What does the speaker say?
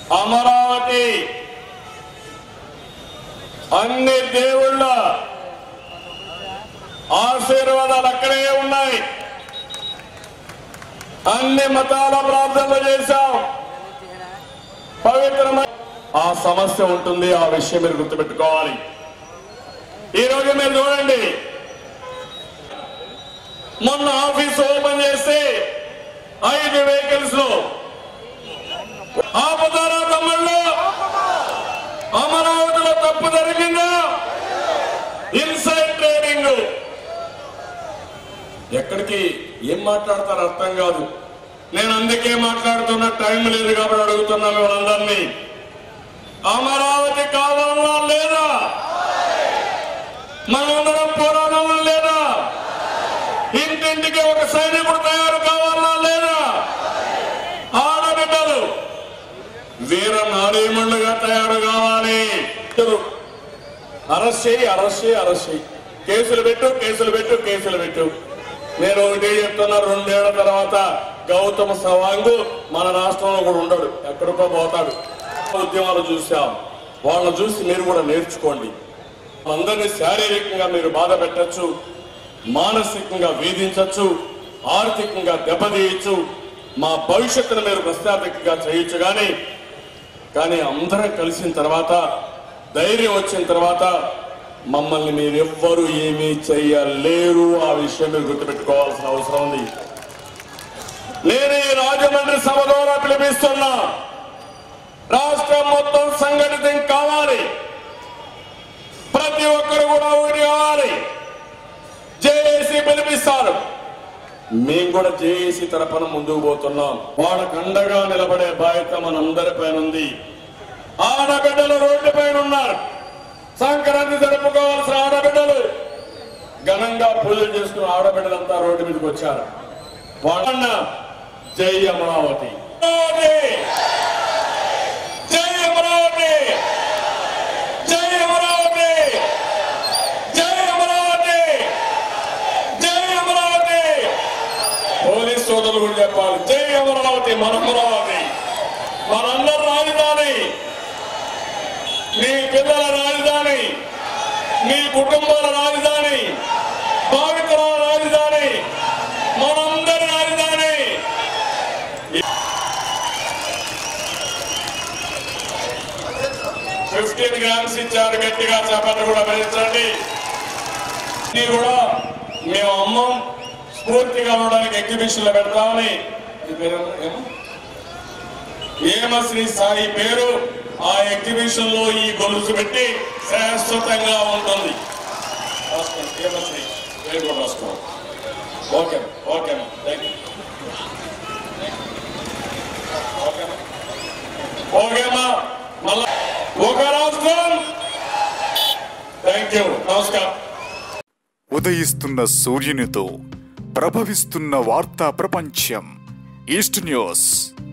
అమరావతి అన్ని దేవుళ్ళ ఆశీర్వాదాలు అక్కడే ఉన్నాయి అన్ని మతాల ప్రార్థనలు చేశాం పవిత్రమైన ఆ సమస్య ఉంటుంది ఆ విషయం మీరు గుర్తుపెట్టుకోవాలి ఈ రోజు మీరు చూడండి మొన్న ఆఫీస్ ఓపెన్ చేస్తే ఐదు వెహికల్స్ లో ఆపుతారా తమ్ముళ్ళు అమరావతిలో తప్పు జరిగిందా ఇన్సైడ్ ట్రేడింగ్ ఎక్కడికి ఏం మాట్లాడతారు అర్థం కాదు నేను అందుకే మాట్లాడుతున్న టైం లేదు కాబట్టి అడుగుతున్నా మిమ్మల్ని అమరావతి కావాలా లేదా మనందరం పోరాడాలా లేదా ఇంటింటికి ఒక సైనికుడు తయారు కావాలా లేదా ఆడబిడ్డలు వీర నారీమణులుగా తయారు కావాలి అరెస్ట్ చేయి అరెస్ట్ చేయి అరెస్ట్ చేయి కేసులు పెట్టు కేసులు పెట్టు కేసులు పెట్టు నేను ఒకటి చెప్తున్నా రెండేళ్ల తర్వాత గౌతమ సవాంగ్ మన రాష్ట్రంలో కూడా ఉండడు ఎక్కడికో పోతాడు ఉద్యమాలు చూసాం వాళ్ళని చూసి మీరు కూడా నేర్చుకోండి అందరినీ శారీరకంగా మీరు బాధ పెట్టచ్చు మానసికంగా వేధించవచ్చు ఆర్థికంగా దెబ్బతీయచ్చు మా భవిష్యత్తును మీరు ప్రశ్నార్థకంగా చేయొచ్చు కానీ కానీ అందరం కలిసిన తర్వాత ధైర్యం వచ్చిన తర్వాత మమ్మల్ని మీరెవ్వరూ ఏమీ చెయ్యలేరు ఆ విషయం మీరు గుర్తుపెట్టుకోవాల్సిన అవసరం ఉంది నేను ఈ రాజమండ్రి సభ ద్వారా పిలిపిస్తున్నా రాష్ట్రం మొత్తం సంఘటితం కావాలి ప్రతి ఒక్కరు కూడా ఒకటి కావాలి జేఏసీ పిలిపిస్తారు మేము కూడా జేఏసీ తరపున ముందుకు పోతున్నాం వాళ్ళకు అండగా నిలబడే బాధ్యత మనందరి పైన ఉంది ఆడబిడ్డలు రోడ్డు పైన ఉన్నారు సంక్రాంతి జరుపుకోవాల్సిన ఆడబిడ్డలు ఘనంగా పూజలు చేసుకున్న ఆడబిడ్డలంతా రోడ్డు మీదకి వచ్చారు వాళ్ళన్న జై అమరావతి జై అమరావతి జై అమరావతి జై అమరావతి జై అమరావతి పోలీస్ సోదరులు కూడా చెప్పాలి జై అమరావతి మన అమరావతి మనందరి రాజధాని మీ పిల్లల రాజధాని మీ కుటుంబాల రాజధాని భావితరాల రాజధాని మనందరి రాజధాని ఫిఫ్టీన్ గ్రామ్స్ ఇచ్చారు గట్టిగా చెప్పండి కూడా భరించండి ఇది కూడా మేము అమ్మం స్ఫూర్తిగా ఉండడానికి ఎగ్జిబిషన్ లో పెడతామని ఈ పేరు ఏమో? ఏమశ్రీ సాయి పేరు ఆ ఎగ్జిబిషన్ లో ఈ గొలుసు పెట్టి శాశ్వతంగా ఉంటుంది రాసుకోండి ఏమశ్రీ పేరు కూడా రాసుకోండి ఓకే ఓకే థ్యాంక్ యూ ఓకేమా ఓకేమా మళ్ళా ఒక రాష్ట్రం థ్యాంక్ యూ నమస్కారం ఉదయిస్తున్న సూర్యునితో ప్రభవిస్తున్న వార్తా ప్రపంచం ఈస్ట్ న్యూస్